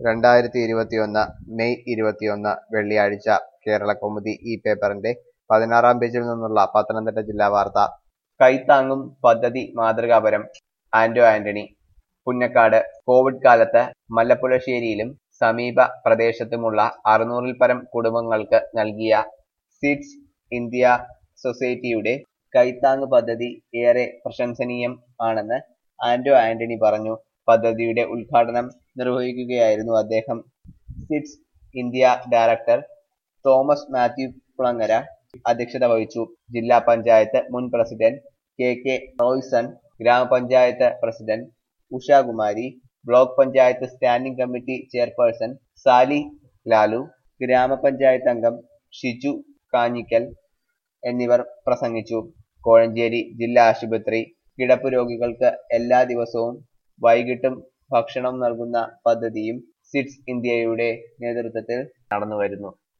രണ്ടായിരത്തി ഇരുപത്തിയൊന്ന് മെയ് ഇരുപത്തിയൊന്ന് വെള്ളിയാഴ്ച കേരളകൗമുദി ഈ പേപ്പറിന്റെ പതിനാറാം പേജിൽ നിന്നുള്ള പത്തനംതിട്ട ജില്ലാ വാർത്ത കൈത്താങ്ങും പദ്ധതി മാതൃകാപരം ആന്റോ ആന്റണി പുന്നക്കാട് കോവിഡ് കാലത്ത് മല്ലപ്പുഴശ്ശേരിയിലും സമീപ പ്രദേശത്തുമുള്ള അറുന്നൂറിൽ പരം കുടുംബങ്ങൾക്ക് നൽകിയ സീഡ്സ് ഇന്ത്യ സൊസൈറ്റിയുടെ കൈത്താങ് പദ്ധതി ഏറെ പ്രശംസനീയം ആണെന്ന് ആന്റോ ആന്റണി പറഞ്ഞു പദ്ധതിയുടെ ഉദ്ഘാടനം നിർവഹിക്കുകയായിരുന്നു അദ്ദേഹം Sids India director Thomas Mathew Kulangara അധ്യക്ഷത വഹിച്ചു ജില്ലാ പഞ്ചായത്ത് മുൻ പ്രസിഡന്റ് കെ കെ റോയ്സൺ ഗ്രാമപഞ്ചായത്ത് president Ushakumari block panchayat standing committee chairperson Sally Lalu ഗ്രാമപഞ്ചായത്ത് അംഗം ഷിജു കാഞ്ഞിക്കൽ എന്നിവർ പ്രസംഗിച്ചു കോഴഞ്ചേരി ജില്ലാ ആശുപത്രി കിടപ്പ് രോഗികൾക്ക് എല്ലാ ദിവസവും വൈകിട്ടും ഭക്ഷണം നൽകുന്ന പദ്ധതിയും സിഡ്സ് ഇന്ത്യയുടെ നേതൃത്വത്തിൽ നടന്നുവരുന്നു